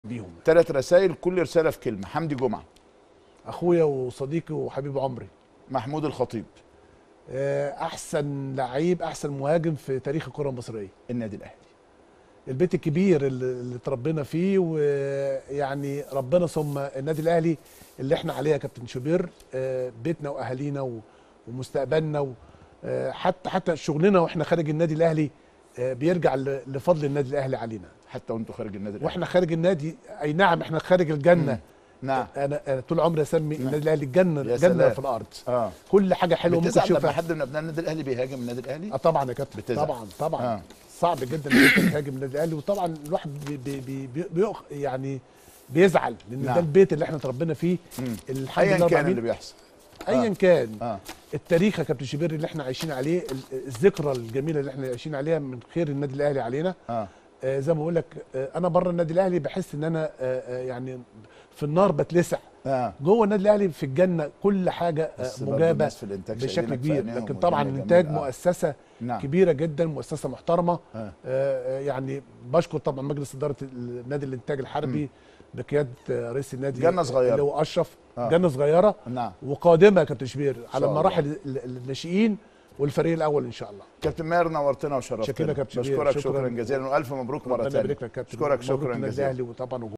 بيهم ثلاث رسائل كل رساله في كلمه حمدي جمعه اخويا وصديقي وحبيب عمري محمود الخطيب آه، احسن لعيب احسن مهاجم في تاريخ الكره المصريه النادي الاهلي البيت الكبير اللي اللي اتربينا فيه ويعني ربنا ثم النادي الاهلي اللي احنا عليه يا كابتن شوبير آه، بيتنا واهالينا و- ومستقبلنا و- آه، حتى حتى شغلنا واحنا خارج النادي الاهلي آه، بيرجع ل- لفضل النادي الاهلي علينا حتى وانتوا خارج النادي الاهلي واحنا خارج النادي اي نعم احنا خارج الجنه نعم انا انا طول عمري اسمي النادي الاهلي الجنه يا الجنه سلام. في الارض اه كل حاجه حلوه ممكن بتزعل لما تشوفها حد من ابناء النادي الاهلي بيهاجم النادي الاهلي اه طبعا يا كابتن بتزعل. طبعا طبعا آه. آه. صعب جدا ان انت تهاجم النادي الاهلي وطبعا الواحد بي بي بي بي بيخ يعني بيزعل لان نعم. نعم. ده البيت اللي احنا اتربينا فيه مم. الحمد ايا لله كان رب اللي بيحصل ايا آه. كان اه التاريخ يا كابتن شبير اللي احنا عايشين عليه ال- الذكرى الجميله اللي احنا عايشين عليها من خير النادي الاهلي علينا اه آه زي ما بقول لك آه انا بره النادي الاهلي بحس ان انا آه آه يعني في النار بتلسع اه جوه النادي الاهلي في الجنه كل حاجه آه بس برضه مجابه الناس في الانتاج بشكل شايلينك في كبير عينيهم لكن والدنيا طبعا جميلة. الانتاج آه. مؤسسه نعم كبيره جدا مؤسسه محترمه آه. آه، يعني بشكر طبعا مجلس اداره النادي الانتاج الحربي بقياده آه، رئيس النادي جنة صغيرة. اللي هو اشرف آه. جنه صغيره نعم وقادمه يا كابتن شبير على الله. مراحل ال- الناشئين والفريق الاول ان شاء الله كابتن ماهر نورتنا وشرفتنا شكرا يا كابتن شبير. بشكرك شكراً. شكرا جزيلا والف مبروك مره ربنا ثانيه يبارك لك يا كابتن اشكرك مبروك شكرا النادي جزيلا الاهلي وطبعا